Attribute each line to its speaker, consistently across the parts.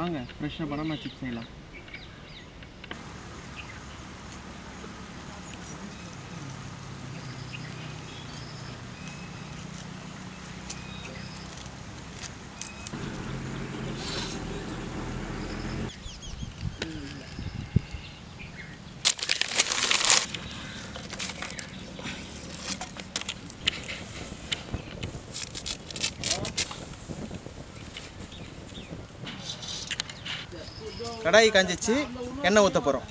Speaker 1: வாங்க ஃப்ரெஷ்ஷாக banana chips செய்யலாம் கடாய் காஞ்சிச்சு எண்ணெய் ஊற்ற போகிறோம்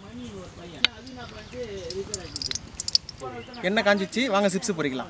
Speaker 1: எண்ணெய் காஞ்சிச்சு வாங்க சிப்ஸ் பொரிக்கலாம்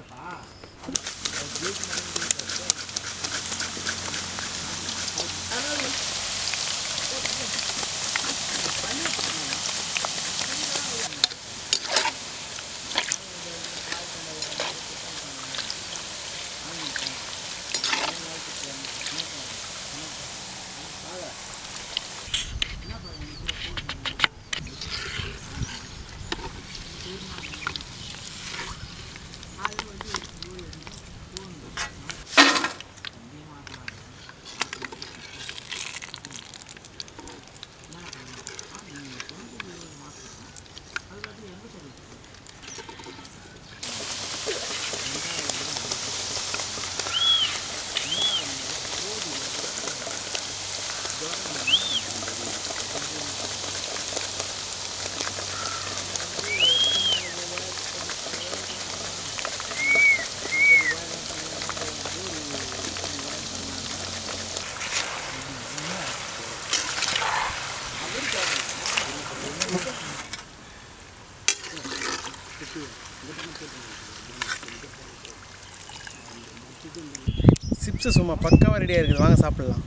Speaker 1: சிப்ஸ் சும்மா பக்காவாக ரெடியாக இருக்குது வாங்க சாப்பிட்லாம்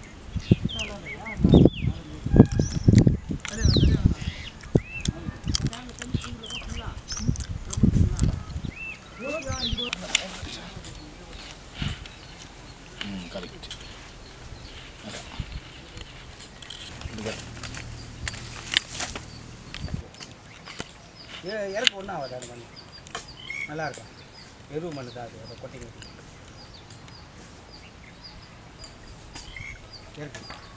Speaker 2: கரெக்ட்
Speaker 3: இறக்கு ஒன்றும் ஆகாது அது மண் நல்லா இருக்கும் எருவு மண் தான் அது அதை கொட்டிங்க இருக்கு